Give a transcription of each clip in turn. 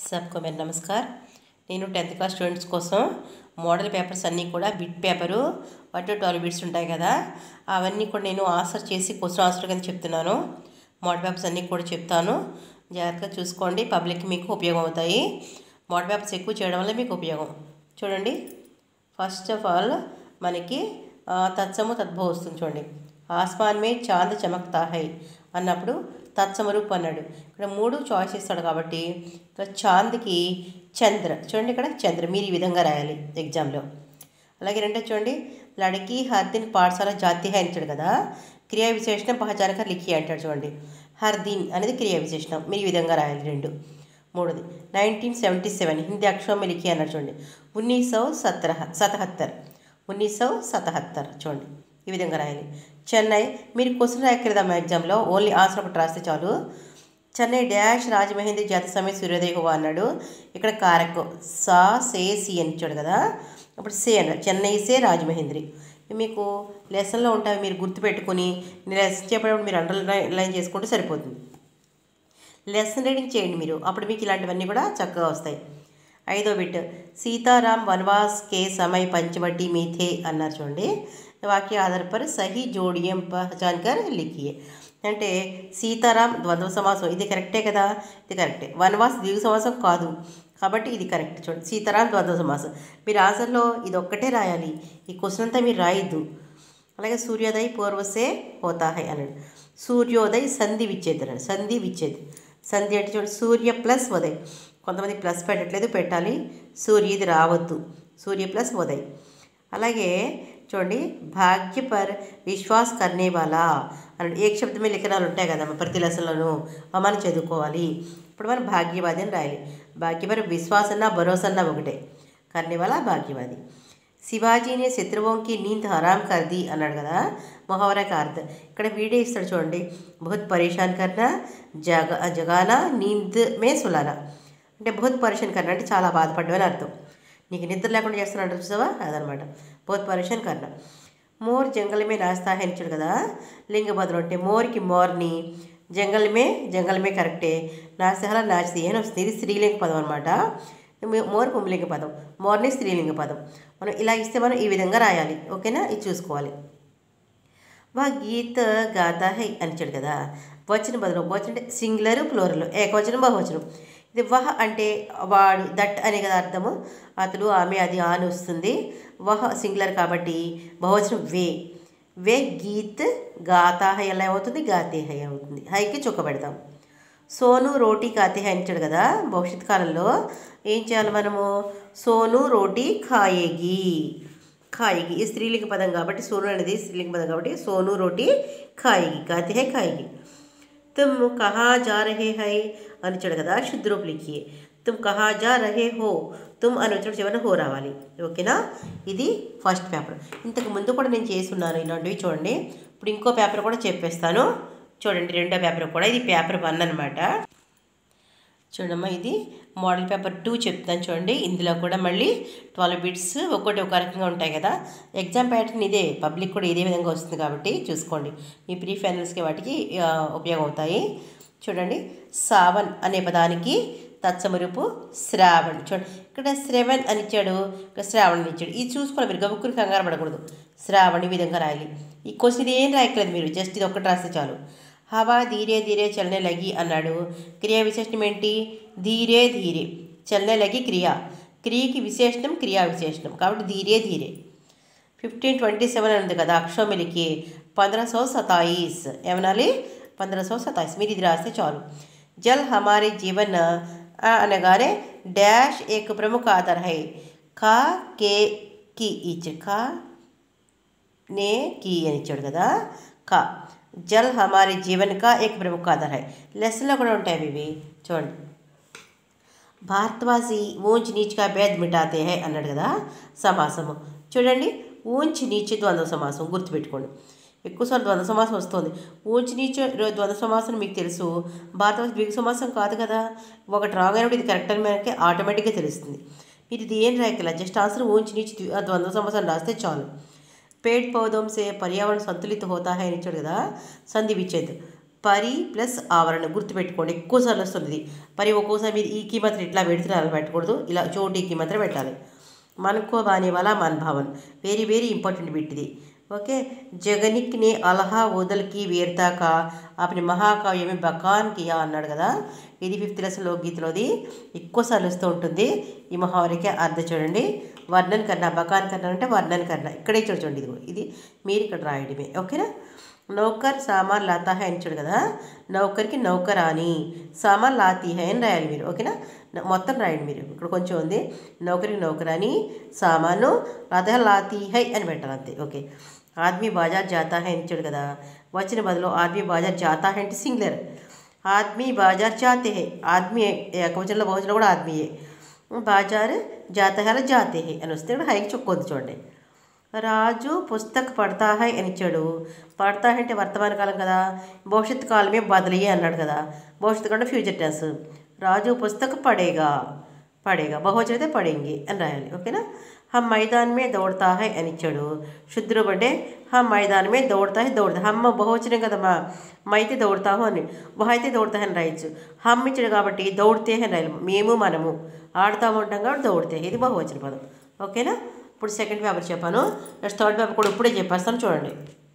సబ్కో మేర నమస్కార్ నేను టెన్త్ క్లాస్ స్టూడెంట్స్ కోసం మోడల్ పేపర్స్ అన్నీ కూడా bit paper one two twelve bits ఉంటాయి కదా అవన్నీ కూడా నేను ఆన్సర్ చేసి క్వశ్చన్ ఆన్సర్ కింద చెప్తున్నాను మోడల్ పేపర్స్ అన్నీ కూడా చెప్తాను జాగ్రత్తగా చూసుకోండి పబ్లిక్ మీకు ఉపయోగం అవుతాయి మోడల్ పేపర్స్ ఎక్కువ చేయడం వల్ల మీకు ఉపయోగం చూడండి ఫస్ట్ ఆఫ్ ఆల్ మనకి ఆ, తత్సము తద్భవ వస్తుంది చూడండి ఆస్మాన్ మే చాంద్ చమక్తా హై అన్నప్పుడు తత్సమరూప్ అన్నాడు ఇక్కడ మూడు చాయిస్ ఇస్తాడు కాబట్టి ఇక్కడ చాంద్కి చంద్ర చూడండి ఇక్కడ చంద్ర మీరు ఈ విధంగా రాయాలి ఎగ్జామ్లో అలాగే రెండో చూడండి లడకి హర్ దిన్ పాఠశాల జాతి హై అంటాడు కదా క్రియా విశేషణం పహచానక లిఖి అంటాడు చూడండి హర్ దిన్ అనేది క్రియా విశేషణం మీరు ఈ విధంగా రాయాలి రెండు మూడోది నైన్టీన్ సెవెంటీ సెవెన్ హిందీ అక్షరం में लिखी అన్నారు చూడండి ఉన్నీస్ సౌ సత్తర సతహత్తర్ ఉన్నీస్ సౌ సతహత్తర్ చూడండి ఈ విధంగా రాయాలి చెన్నై మీరు క్వశ్చన్ రాయక్కర్లేదమ్మా ఎగ్జామ్లో ఓన్లీ ఆన్సర్ ఒకటి రాస్తే చాలు చెన్నై డాష్ రాజమహేంద్ర జాతి సమయం సూర్యోదయ హువా అన్నాడు ఇక్కడ కారక్ సా సే సి అని ఇచ్చాడు కదా అప్పుడు సే అన్నాడు చెన్నై సే రాజమహేంద్రి మీకు లెసన్లో ఉంటాయి మీరు గుర్తుపెట్టుకుని నేను లెసన్ చెప్పేటప్పుడు మీరు అండర్లైన్ చేసుకుంటే సరిపోతుంది లెసన్ రీడింగ్ చేయండి మీరు అప్పుడు మీకు ఇలాంటివన్నీ కూడా చక్కగా వస్తాయి ఐదో బిట్ సీతారాం వనవాస్ కే సమయ్ పంచవటి మీథే అన్నారు చూడండి వాక్య ఆధార పర్ సహీ జోడియం పహచాన్కర్ లిఖియే అంటే సీతారాం ద్వంద్వ సమాసం ఇది కరెక్టే కదా ఇది కరెక్టే వనవాస్ దీర్ఘ సమాసం కాదు కాబట్టి ఇది కరెక్ట్ చూడండి సీతారాం ద్వంద్వ సమాసం మీరు ఆన్సర్లో ఇది ఒక్కటే రాయాలి ఈ క్వశ్చన్ అంతా మీరు రాయొద్దు అలాగే సూర్యోదయ్ పూర్వసే హోతా హై అన్నాడు సూర్యోదయ్ సంధి విచ్ఛేద్ అన్నాడు సంధి విచ్ఛేద్ సంధి అంటే చూడండి సూర్య ప్లస్ ఉదయ్ కొంతమంది ప్లస్ పెట్టట్లేదు పెట్టాలి సూర్య ఇది రావద్దు సూర్య ప్లస్ ఉదయ్ అలాగే చూడండి భాగ్య పర్ విశ్వాస్ కర్నే వాలా అన్నాడు ఏక శబ్దమే లిఖనాలు ఉంటాయి కదా ప్రతి లెసన్లోనూ అవి మనం చదువుకోవాలి ఇప్పుడు మనం భాగ్యవాది అని రాయాలి భాగ్యపర్ విశ్వాస్ అన్నా భరోసా అన్నా ఒకటే కర్నే వాలా భాగ్యవాది శివాజీని శత్రువుకి నీంద్ హరాం కర్ది అన్నాడు కదా మొహవరా కార్త్ ఇక్కడ వీడియో ఇస్తాడు చూడండి బహుత్ పరేషాన్ కర్నా జగ జగానా నీంద్ మే సులానా అంటే బహుత్ పరేషాన్ కర్నా అంటే చాలా బాధపడ్డామని అర్థం నీకు నిద్ర లేకుండా చేస్తున్నాడు చూసావా అదనమాట బహుత్ పరేషాన్ కర్నా మోర్ జంగల్ మే నాస్తా హై ఇచ్చాడు కదా లింగభద్రం అంటే మోర్కి మోర్ని జంగల్ మే జంగల్ మే కరెక్టే నాస్తహల నాచిది అని వస్తుంది ఇది స్త్రీలింగ పదం అనమాట మోర్ పుంలింగ పదం మోర్ని స్త్రీలింగ పదం మనం ఇలా ఇస్తే మనం ఈ విధంగా రాయాలి ఓకేనా ఇది చూసుకోవాలి వా గీత గాతా హై అనిచాడు కదా వచనం బదులు వచనం అంటే సింగులర్ ప్లోరల్ ఏకవచనం బహువచనం ఇది వహ అంటే వాడు దట్ అనే కదా అర్థము అతడు ఆమె అది ఆని వస్తుంది వహ సింగులర్ కాబట్టి బహువచనం వే వే గీత్ గాతా హై ఎలా అవుతుంది గాతే హై అవుతుంది హైకి చుక్క పెడతాం సోను రోటీ కాతే హై అంటాడు కదా భవిష్యత్ కాలంలో ఏం చేయాలి మనము సోను రోటీ ఖాయేగి ఖాయిగి ఈ స్త్రీలింగ పదం కాబట్టి సోను అనేది స్త్రీలింగ పదం కాబట్టి సోను రోటీ ఖాయిగి కాతే హై ఖాయిగి తుమ్ కహా జా రహే హై అని వచ్చాడు కదా శుద్ధరూపు లిఖియే తుమ్ కహా జా రహే హో తుమ్ అని వచ్చాడు చివరిన హో రావాలి ఓకేనా ఇది ఫస్ట్ పేపర్ ఇంతకు ముందు కూడా నేను చేస్తున్నాను ఇలాంటివి చూడండి ఇప్పుడు ఇంకో పేపర్ కూడా చెప్పేస్తాను చూడండి రెండో పేపర్ కూడా ఇది పేపర్ వన్ అనమాట చూడమ్మా ఇది మోడల్ పేపర్ టూ చెప్తాను చూడండి ఇందులో కూడా మళ్ళీ ట్వెల్వ్ బిట్స్ ఒక్కొక్కటి ఒక రకంగా ఉంటాయి కదా ఎగ్జామ్ ప్యాటర్న్ ఇదే పబ్లిక్ కూడా ఇదే విధంగా వస్తుంది కాబట్టి చూసుకోండి మీ ప్రీ ఫైనల్స్కి వాటికి ఆ, ఉపయోగం అవుతాయి చూడండి సావన్ అనే పదానికి తత్సమరూపు శ్రావణ్ చూడండి ఇక్కడ శ్రవణ్ అని ఇచ్చాడు ఇక్కడ శ్రావణ్ అని ఇచ్చాడు ఇది చూసుకోవాలి మీరు గబుక్కుని కంగారు పడకూడదు శ్రావణ్ ఈ విధంగా రాయాలి ఈ క్వశ్చన్ ఇది ఏం రాయట్లేదు మీరు జస్ట్ ఇది ఒక్కటి రాస్తే చాలు హవా ధీరే ధీరే చలనే లగి అన్నాడు క్రియా విశేషణం ఏంటి ధీరే ధీరే చలనే లగి క్రియ క్రియకి విశేషణం క్రియా విశేషణం కాబట్టి ధీరే ధీరే ఫిఫ్టీన్ ట్వంటీ సెవెన్ అని ఉంది కదా అక్షోమిలికి పంద్రహ సో సతాయిస్ ఏమనాలి పంద్రహ సో సతాయిస్ మీరు ఇది రాస్తే చాలు జల్ హమారే జీవన్ ఆ అనగానే డాష్ ఏక ప్రముఖ ఆధార్ హై ఖా కే కి ఇచ్ ఖా నే की అని ఇచ్చాడు కదా కా జల్ హమారే జీవన్ కా ఏక ప్రముఖ ఆధార్ హై లెసన్లో కూడా ఉంటాయి అవి ఇవి చూడండి భారతవాసి ఊంచ్ నీచ్గా భేద్ మిటాతే హై అన్నాడు కదా సమాసము చూడండి ఊంచ్ నీచ్ ద్వంద్వ సమాసం గుర్తుపెట్టుకోండి ఎక్కువసార్లు ద్వంద్వ సమాసం వస్తుంది ఊంచ్ నీచ్ ద్వంద్వ సమాసం మీకు తెలుసు భారతవాసి ద్విగ సమాసం కాదు కదా ఒకటి రాంగ్ అయినప్పుడు ఇది కరెక్ట్ అని మనకి ఆటోమేటిక్గా తెలుస్తుంది మీరు ఇది ఏం రాయకల జస్ట్ ఆన్సర్ ఊంచ్ నీచ్ ద్వి- ద్వంద్వ సమాసం రాస్తే చాలు पेड़ पौधों से पर्यावरण संतुलित होता है అని ఇచ్చాడు కదా సంధి విచ్ఛేద్ పరి ప్లస్ ఆవరణ గుర్తుపెట్టుకోండి ఎక్కువసార్లు వస్తుంది ఇది పరి ఒక్కోసారి మీరు ఈకి మాత్రం ఇట్లా పెడితే అలా పెట్టకూడదు ఇలా చోటీకి మాత్రం పెట్టాలి మనకో బానే వాలా మన్ భావన్ వెరీ వెరీ ఇంపార్టెంట్ బిట్ ఇది ఓకే జగనిక్ నే అలహా ఓదల్కి వీర్తాక అప్పుడు మహాకావ్యమే బకాన్ కియా అన్నాడు కదా ఇది ఫిఫ్త్ లెసన్ లోకగీతలోది ఎక్కువసార్లు వస్తూ ఉంటుంది ఈ మహావరికి అర్థం చూడండి వర్ణన్ కన్నా బకాన్ కన్నా అంటే వర్ణన్ కన్నా ఇక్కడే చూడండి ఇది ఇది మీరు ఇక్కడ రాయడమే ఓకేనా నౌకర్ సామాన్ లాతా హై అని చూడు కదా నౌకర్కి నౌకరాని సామాన్ లాతీ హై అని రాయాలి మీరు ఓకేనా న- మొత్తం రాయండి మీరు ఇక్కడ కొంచెం ఉంది నౌకరికి నౌకరాని సామాను లాతా లాతీ హై అని పెట్టాలి అంతే ఓకే ఆద్మీ బాజార్ జాతా హై అని చూడు కదా వచ్చిన బదులు ఆద్మీ బాజార్ జాతా హై అంటే సింగులర్ ఆద్మీ బాజార్ జాతే హై ఆద్మీ ఏకవచనంలో బహువచనంలో కూడా ఆద్మీయే బాజార్ జాతా హై అలా జాతే హై అని వస్తే ఇక్కడ హైకి చొక్కొద్దు చూడండి రాజు పుస్తక్ పడతా హై అని ఇచ్చాడు పడతా హై అంటే వర్తమాన కాలం కదా భవిష్యత్ కాలమే బదిలీ అన్నాడు కదా భవిష్యత్తు కంటే ఫ్యూచర్ టెన్స్ రాజు పుస్తక్ పడేగా పడేగా బహువచనం అయితే పడేంగి అని రాయాలి ఓకేనా హమ్ మైదాన్ మే దౌడతా హై అని ఇచ్చాడు శుద్రుడు అంటే హమ్ మైదాన్ మే దౌడతా హై దౌడతా హమ్మ బహువచనం కదమ్మా మైతే దౌడతాము అని వహ అయితే దౌడతా అని రాయొచ్చు హమ్ ఇచ్చాడు కాబట్టి దౌడితే అని రాయాలి మేము మనము ఆడుతూ ఉంటాం కాబట్టి దౌడితే ఇది బహువచన పదం ఓకేనా ఇప్పుడు సెకండ్ పేపర్ చెప్పాను నెక్స్ట్ థర్డ్ పేపర్ కూడా ఇప్పుడే చెప్పేస్తాను చూడండి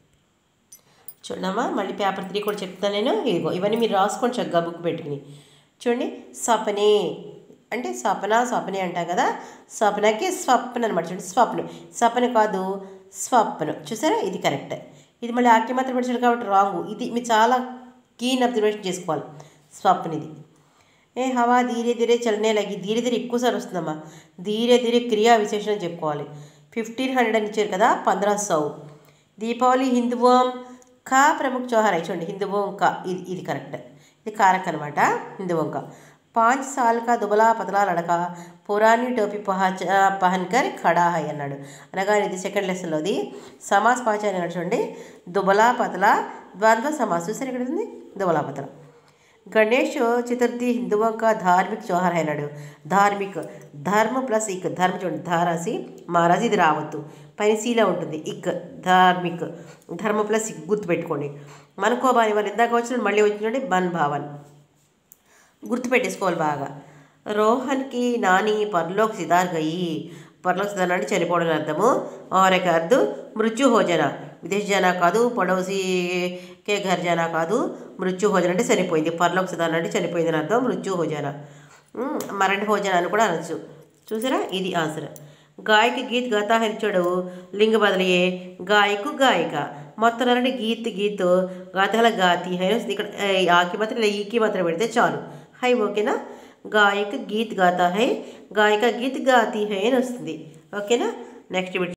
చూడమ్మా మళ్ళీ పేపర్ త్రీ కూడా చెప్తాను నేను ఇదిగో ఇవన్నీ మీరు రాసుకోండి చక్కగా బుక్ పెట్టుకుని చూడండి సపనే అంటే సపన సపనే అంటాం కదా సపనకి స్వప్న అనమాట చూడండి స్వప్నం సపన కాదు స్వప్నం చూసారా ఇది కరెక్ట్ ఇది మళ్ళీ ఆక్య మాత్రం పెట్టాడు కాబట్టి రాంగ్ ఇది మీరు చాలా కీన్ అబ్జర్వేషన్ చేసుకోవాలి స్వప్న ఇది ఏ హవా ధీరే ధీరే చలనే లగి ధీరే ధీరే ఎక్కువసారి వస్తుందమ్మా ధీరే ధీరే క్రియా విశేషణం చెప్పుకోవాలి ఫిఫ్టీన్ హండ్రెడ్ అని ఇచ్చారు కదా పంద్రా సౌ దీపావళి హిందువం కా ప్రముఖ చౌహార్ అయి చూడండి హిందువం కా ఇది ఇది కరెక్ట్ ఇది కారక్ అనమాట హిందువం కా పాంచ్ సాల్ కా దుబలా పతలా లడక పురాణి టోపీ పహచ పహన్కర్ ఖడా హై అన్నాడు అనగా ఇది సెకండ్ లెసన్లోది సమాస్ పాచ అని అన్నాడు చూడండి దుబలా పతలా ద్వంద్వ సమాస్ చూసారు ఇక్కడ ఉంది దుబలా పతలా గణేష్ చతుర్థి హిందువుల का धार्मिक त्योहार है అన్నాడు ధార్మిక్ ధర్మ ప్లస్ ఇక్ ధర్మ చూడండి ధారాసి మారాసి ఇది రావద్దు పైన సీలా ఉంటుంది ఇక్ ధార్మిక్ ధర్మ ప్లస్ ఇక్ గుర్తుపెట్టుకోండి మనకోబాని వాళ్ళు ఇందాక వచ్చిన మళ్ళీ వచ్చినట్టు బన్ భావన్ గుర్తుపెట్టేసుకోవాలి బాగా రోహన్కి నాని పర్లోక్ సిదార్ గయి పర్లోక్ సిదార్ అంటే చనిపోవడం అని అర్థము ఆరక అర్థం మృత్యు హోజన విదేశ జానా కాదు పడవసి కే ఘర్ జానా కాదు మృత్యు హోజన అంటే చనిపోయింది పర్లోక్ సిదార్ అంటే చనిపోయింది అని అర్థం మృత్యు హోజన ఉమ్, మరణ హోజన అని కూడా అనొచ్చు చూసారా ఇది ఆన్సర్ గాయకి గీత్ గాతా హెచ్చాడు లింగ బదిలియే గాయకు గాయక మొత్తం అంటే గీత్ గీత్ గాతల గాతి హై వస్తుంది. ఇక్కడ ఏ, ఆకి మాత్రం ఇలా ఈకి మాత్రం పెడితే చాలు హై ఓకేనా గాయక గీత్ గాతా హై గాయక గీత్ గాతి హై అని వస్తుంది ఓకేనా నెక్స్ట్ బిట్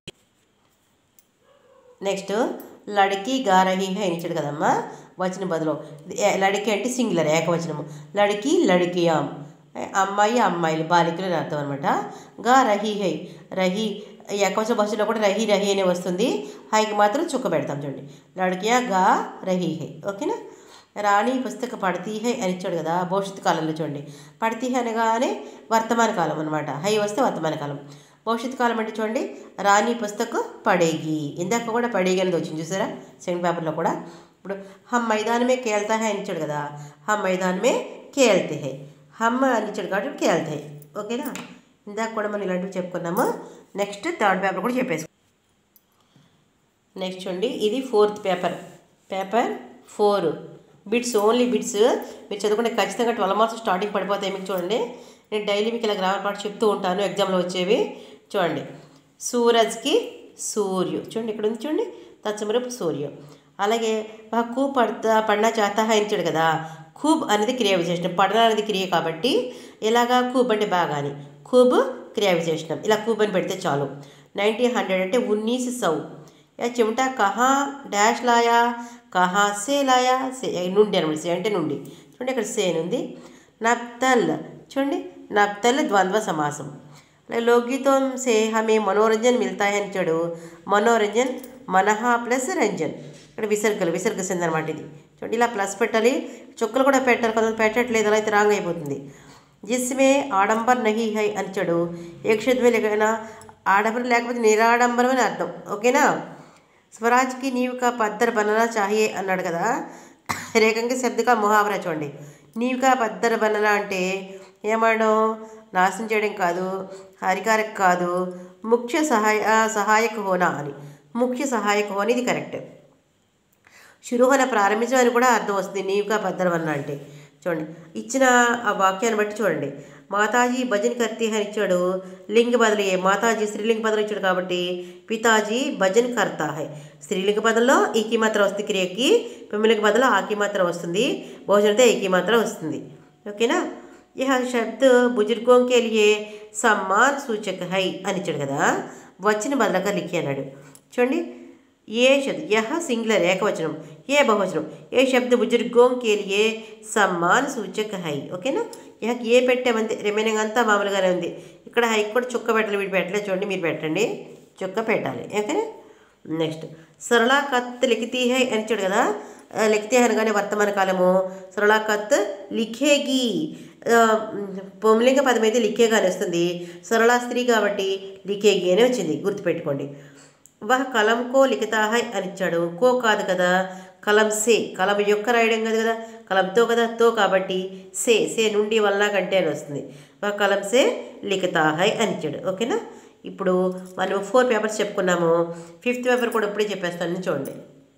నెక్స్ట్ లడికి గారహి హై అని ఇచ్చాడు కదమ్మా వచన బదులు ఇది ఏ- లడికి అంటే సింగులర్ ఏకవచనము లడికి లడికియాం ఏ, అమ్మాయి అమ్మాయిలు బాలికలు అని అర్థం అనమాట గా రహి హై రహి ఏకవచన భాషలో కూడా రహి రహి అనే వస్తుంది హైకి మాత్రం చుక్క పెడతాం చూడండి లడికియా గా రహి హై ఓకేనా రాణి పుస్తక పడతీ హై అని ఇచ్చాడు కదా భవిష్యత్తు కాలంలో చూడండి పడతీ హై అనగానే వర్తమాన కాలం అనమాట హై వస్తే వర్తమాన కాలం భవిష్యత్తు కాలం అంటే చూడండి రాణి పుస్తక పడేగి ఇందాక కూడా పడేగి అనేది వచ్చింది చూసారా సెకండ్ పేపర్లో కూడా ఇప్పుడు హమ్ మైదానమే కేల్తా హై అని ఇచ్చాడు కదా హమ్ మైదానమే కేల్తే హై హమ్ అని ఇచ్చాడు కాబట్టి కేల్తే హై ఓకేనా ఇందాక కూడా మనం ఇలాంటివి చెప్పుకున్నాము నెక్స్ట్ థర్డ్ పేపర్ కూడా చెప్పేసి నెక్స్ట్ చూడండి ఇది fourth paper paper four bits only bits మీరు చదువుకుంటే ఖచ్చితంగా ట్వెల్వ్ మార్క్స్ స్టార్టింగ్ పడిపోతాయి మీకు చూడండి నేను డైలీ మీకు ఇలా గ్రామర్ పాట చెప్తూ ఉంటాను ఎగ్జామ్లో వచ్చేవి చూడండి సూరజ్కి సూర్యు చూడండి ఇక్కడ ఉంది చూడండి తత్సమరపు సూర్యు అలాగే హక్కు పడతా పడినా చేత హాయించాడు కదా ఖూబ్ అనేది క్రియ విశేషణం పడన అనేది క్రియ కాబట్టి ఇలాగా ఖూబ్ అంటే బాగా అని ఖూబ్ క్రియా విశేషణం ఇలా ఖూబ్ అని పెడితే చాలు నైన్టీన్ హండ్రెడ్ అంటే ఉన్నీస్ సౌ యా చిమటా కహా డాష్ లాయా కహా సే లాయా సే నుండి అనమాట సే అంటే నుండి చూడండి ఇక్కడ సేన్ ఉంది నప్తల్ చూడండి నప్తల్ ద్వంద్వ సమాసం లోకగీతం సే హమే మనోరంజన్ మిల్తాయి అని చూడు మనోరంజన్ మనహ ప్లస్ రంజన్ ఇక్కడ విసర్గలు విసర్గ సింది అనమాట ఇది చూడండి ఇలా ప్లస్ పెట్టాలి చుక్కలు కూడా పెట్టాలి కొంతమంది పెట్టట్లేదు అలా అయితే రాంగ్ అయిపోతుంది జిస్మే ఆడంబర్ నహి హై అని చెడు ఏక్షద్మే లేకపోయినా ఆడంబరం లేకపోతే నిరాడంబరం అని అర్థం ఓకేనా స్వరాజ్కి నీవు కా పద్దర్ బననా చాహియే అన్నాడు కదా రేఖంకి శబ్దక ముహావరా చూడండి నీవుగా బద్దర బనన అంటే ఏమనడం నాశనం చేయడం కాదు హానికారక కాదు ముఖ్య సహాయ సహాయక హోనా అని ముఖ్య సహాయక హోనా ఇది కరెక్ట్ శురుహన ప్రారంభించడం అని కూడా అర్థం వస్తుంది నీవుగా భద్రవన్న అంటే చూడండి ఇచ్చిన ఆ వాక్యాన్ని బట్టి చూడండి మాతాజీ భజన్ కర్తీ అని ఇచ్చాడు లింగ బదులు ఏ మాతాజీ స్త్రీలింగ బదులు ఇచ్చాడు కాబట్టి పితాజీ భజన్ కర్తా హై స్త్రీలింగ బదుల్లో ఈకి మాత్రం వస్తుంది క్రియకి పుంలింగ బదులు ఆకి మాత్రం వస్తుంది భోజనంతో ఏకీ మాత్రం వస్తుంది ఓకేనా యహ శబ్ద్ బుజుర్గోం కే లియే సమ్మాన్ సూచక హై అని ఇచ్చాడు కదా వచ్చిన బదులుగా లిఖి అన్నాడు చూడండి ఏ శబ్द यह सिंगुलर ఏకవచనం ఏ బహువచనం ఏ శబ్ద బుజుర్గోం కే లియే సమ్మాన్ సూచక హై ఓకేనా యహ ఏ పెట్టామంతే రిమైనింగ్ అంతా మామూలుగానే ఉంది ఇక్కడ హైకి కూడా చుక్క పెట్టాలి వీడు పెట్టలేదు చూడండి మీరు పెట్టండి చుక్క పెట్టాలి ఓకేనా నెక్స్ట్ సరళా కత్ లిఖితీ హై అని ఇచ్చాడు కదా ఆ, లిఖితే అనగానే వర్తమాన కాలము సరళా కత్ లిఖేగి ఆ, పుంలింగ పదం అయితే లిఖేగా అని వస్తుంది సరళా స్త్రీ కాబట్టి లిఖేగి అని వచ్చింది గుర్తుపెట్టుకోండి వహ కలం కో లిఖితా హై అని ఇచ్చాడు కో కాదు కదా కలం సే కలం యొక్క రాయడం కాదు కదా కలంతో కదా తో కాబట్టి సే సే నుండి వల్ల కంటే అని వస్తుంది వహ కలం సే లిఖితా హై అని ఇచ్చాడు ఓకేనా ఇప్పుడు మనం ఫోర్ పేపర్స్ చెప్పుకున్నాము ఫిఫ్త్ పేపర్ కూడా ఇప్పుడే చెప్పేస్తాను చూడండి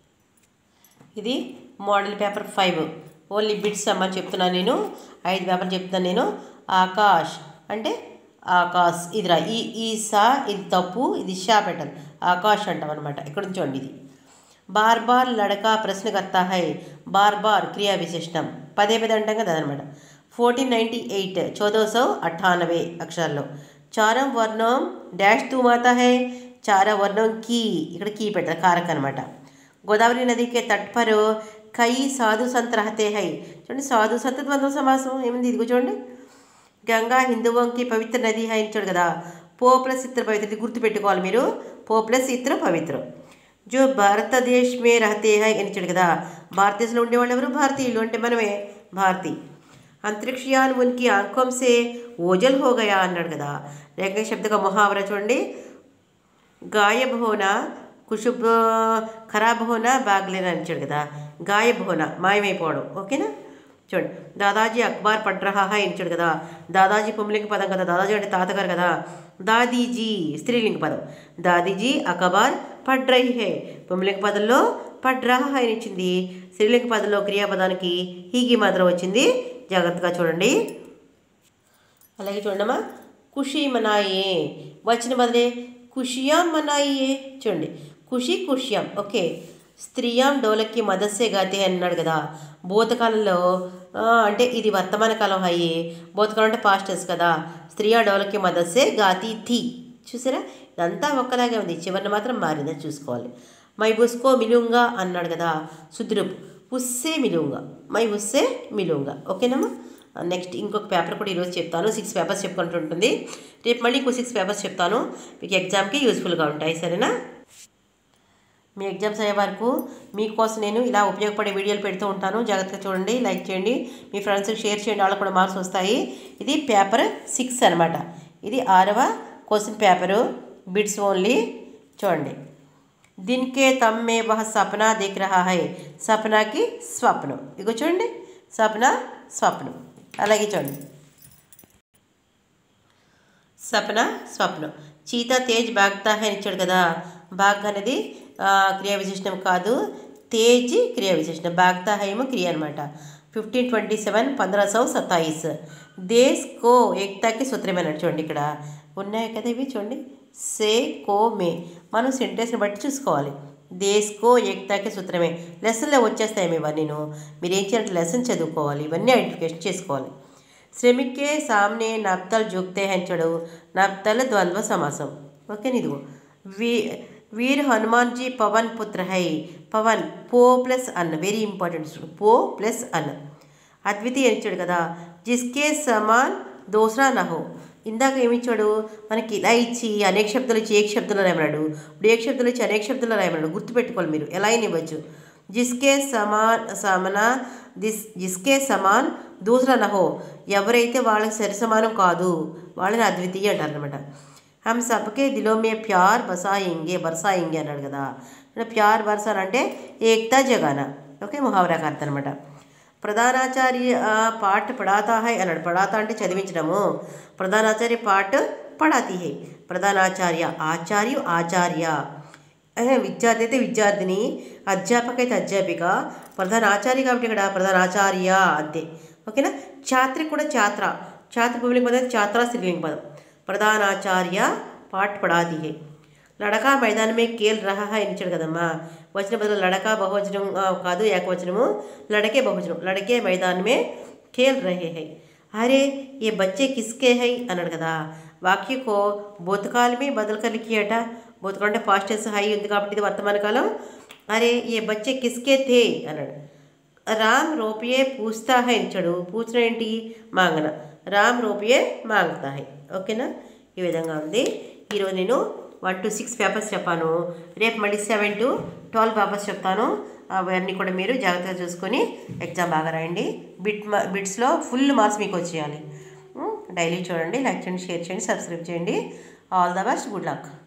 ఇది model paper five only bits అమ్మని చెప్తున్నాను నేను ఐదు పేపర్ చెప్తున్నాను నేను ఆకాష్ అంటే ఆకాశ్ ఇదిరా ఈ ఈ సా ఇది తప్పు ఇది షా పెట్టాలి ఆకాష్ అంటాం అనమాట ఇక్కడ నుంచి చూడండి ఇది బార్ బార్ లడక ప్రశ్న కర్తా హై బార్ బార్ క్రియా విశేషణం పదే పదే అంటాం కదా అనమాట ఫోర్టీన్ నైంటీ ఎయిట్ చౌదవ సౌ అఠానవే అక్షరాల్లో చారం వర్ణం డాష్ తూ మాతా హై చార వర్ణం కీ ఇక్కడ కీ పెట్టారు కారక్ అనమాట गोदावरी नदी के तट पर कई साधु संत रहते हैं చూడండి సాధు సంత ద్వంద్వ సమాసం ఏముంది ఇదిగో చూడండి గంగా హిందువంకి పవిత్ర నది హై ఇచ్చాడు కదా పో ప్లస్ ఇత్ర పవిత్ర ఇది గుర్తుపెట్టుకోవాలి మీరు పో ప్లస్ ఇత్ర పవిత్రం జో భారతదేశ్ మే రహతే హై అని ఇచ్చాడు కదా భారతదేశంలో ఉండేవాళ్ళు ఎవరు భారతీయులు అంటే మనమే భారతీ అంతరిక్షయాన్ ఉనికి ఆంఖం సే ఓజల్ హో గయా అన్నాడు కదా రేఖ శబ్దక ముహావర చూడండి గాయబ్ హోనా కుషుబ్ ఖరాబ్ హోనా బాగ్లేనా అని ఇచ్చాడు కదా గాయబ్ హోనా మాయమైపోవడం ఓకేనా చూడండి దాదాజీ అక్బార్ పడ్రహా హై ఇచ్చాడు కదా దాదాజీ పుంలింగ పదం కదా దాదాజీ అంటే తాతగారు కదా దాదీజీ స్త్రీలింగ పదం దాదీజీ అకబార్ పడ్రహి హే పుంలింగ పదంలో పడ్రహా హై అని ఇచ్చింది స్త్రీలింగ పదంలో క్రియాపదానికి హీగి మాత్రం వచ్చింది జాగ్రత్తగా చూడండి అలాగే చూడమ్మా ఖుషి మనాయే వచ్చిన బదిలే ఖుషియాం మనాయియే చూడండి ఖుషి ఖుషియాం ఓకే స్త్రీయాం డోలకి మదస్సే గాతే అన్నాడు కదా భూతకాలంలో ఆ, అంటే ఇది వర్తమాన కాలం అయ్యి భూతకాలం అంటే పాస్టర్స్ కదా స్త్రీయా డోలకి మదస్సే గాతి థీ చూసారా ఇదంతా ఒక్కలాగే ఉంది చివరిని మాత్రం మారిందని చూసుకోవాలి మై ఉస్కో మిలుంగా అన్నాడు కదా సుద్రూప్ ఉస్సే మిలుంగా మై ఉస్సే మిలుంగా ఓకేనమ్మా నెక్స్ట్ ఇంకొక పేపర్ కూడా ఈరోజు చెప్తాను సిక్స్ పేపర్స్ చెప్పుకుంటుంటుంది రేపు మళ్ళీ ఇంకో సిక్స్ పేపర్స్ చెప్తాను మీకు ఎగ్జామ్కి యూస్ఫుల్గా ఉంటాయి సరేనా మీ ఎగ్జామ్స్ అయ్యే వరకు మీకోసం నేను ఇలా ఉపయోగపడే వీడియోలు పెడుతూ ఉంటాను జాగ్రత్తగా చూడండి లైక్ చేయండి మీ ఫ్రెండ్స్కి షేర్ చేయండి వాళ్ళకు కూడా మార్క్స్ వస్తాయి ఇది పేపర్ సిక్స్ అనమాట ఇది ఆరవ క్వశ్చన్ పేపరు బిట్స్ ఓన్లీ చూడండి దీనికే తమ్మే వహ సపనా దిక్ రహా హై సపనాకి స్వప్నం ఇగో చూడండి సపన స్వప్నం అలాగే చూడండి సపన స్వప్నం చీత తేజ్ బాగ్తా హై అని ఇచ్చాడు కదా బాగ్ అనేది ఆ, క్రియా విశేషణం కాదు తేజ్ క్రియా విశేషణం బాగ్తా హై ఏమో క్రియ అనమాట ఫిఫ్టీన్ ట్వంటీ సెవెన్ పంద్రహ సౌ సత్తాయిస్ దేశ్ కో ఏకతాకి సూత్రమే అన్నాడు చూడండి ఇక్కడ ఉన్నాయి కదా ఇవి చూడండి సే కో మే మనం సెంటెన్స్ని బట్టి చూసుకోవాలి దేశ్ కో ఏకతాకి సూత్రమే లెసన్లో వచ్చేస్తాయి ఇవన్నీ మీరు ఏం చేయాలంటే లెసన్ చదువుకోవాలి ఇవన్నీ ఐడెంటిఫికేషన్ చేసుకోవాలి శ్రమిక్ కే సామ్నే నప్తల్ జుక్తే హెంచడు నప్తల్ ద్వంద్వ సమాసం ఓకేనా ఇదిగో వీ వీర్ హనుమాన్ జీ పవన్ పుత్ర హై పవన్ పో ప్లస్ అన్న వెరీ ఇంపార్టెంట్ పో ప్లస్ అన్న అద్వితీయ ఇచ్చాడు కదా జిస్కే సమాన్ దోసరా నహో ఇందాక ఏమి ఇచ్చాడు మనకి ఇలా ఇచ్చి అనేక శబ్దాలు ఇచ్చి ఏక శబ్దంలో రాయమన్నాడు ఇప్పుడు ఏక శబ్దాలు ఇచ్చి అనేక శబ్దంలో రాయమన్నాడు గుర్తుపెట్టుకోవాలి మీరు ఎలా అయినా ఇవ్వచ్చు జిస్కే సమాన్ సమన దిస్ జిస్కే సమాన్ దూసరా నహో ఎవరైతే వాళ్ళకి సరి సమానం కాదు వాళ్ళని అద్వితీయ అంటారు అనమాట హమ్ సబ్కే దిలో మే ప్యార్ బసాయింగే బరసాయింగే అన్నాడు కదా అంటే ప్యార్ బరసాన్ అంటే ఏక్తా జగానా ఓకే ముహావరా కా అర్థం అనమాట ప్రధానాచార్య ఆ, పాఠ్ పడాతా హై అన్నాడు పడాతా అంటే చదివించడము ప్రధానాచార్య పాఠ్ పడాతి హై ప్రధానాచార్య ఆచార్యు ఆచార్య అదే విద్యార్థి అయితే విద్యార్థిని అధ్యాపక అయితే అధ్యాపిక ప్రధాన ఆచార్య కాబట్టి ఇక్కడ ప్రధాన ఆచార్య అంతే ఓకేనా ఛాత్రి కూడా ఛాత్ర ఛాత్ర పువ్వులింగ పదం ఛాత్ర స్త్రీలింగ పదం ప్రధానాచార్య పాఠ్ పడాది హే లడకా మైదానమే కేల్ రహా అని ఇచ్చాడు కదమ్మా వచ్చిన బదులు లడకా బహువచనం ఆ, కాదు ఏకవచనము లడకే బహువచనం లడకే మైదానమే खेल रहे हैं अरे ये बच्चे किसके हैं అన్నాడు కదా వాక్యకో భూతకాల में బదల్ कर लिखिएట భూతకాలం అంటే పాస్ట్ టెన్స్ హై ఉంది కాబట్టి ఇది వర్తమాన కాలం అరే ఏ బచ్చే కిస్కే థే అన్నాడు రామ్ రూపాయే పూస్తా హై ఇచ్చాడు పూచడం ఏంటి మాంగన రామ్ రూపాయే మాంగతా హై ఓకేనా ఈ విధంగా ఉంది ఈరోజు నేను వన్ టు సిక్స్ పేపర్స్ చెప్పాను రేపు మళ్ళీ సెవెన్ టు ట్వెల్వ్ పేపర్స్ చెప్తాను అవన్నీ కూడా మీరు జాగ్రత్తగా చూసుకొని ఎగ్జామ్ బాగా రాయండి బిట్ మా- బిట్స్లో ఫుల్ మార్క్స్ మీకు వచ్చేయాలి డైలీ చూడండి లైక్ చేయండి షేర్ చేయండి సబ్స్క్రైబ్ చేయండి all the best good luck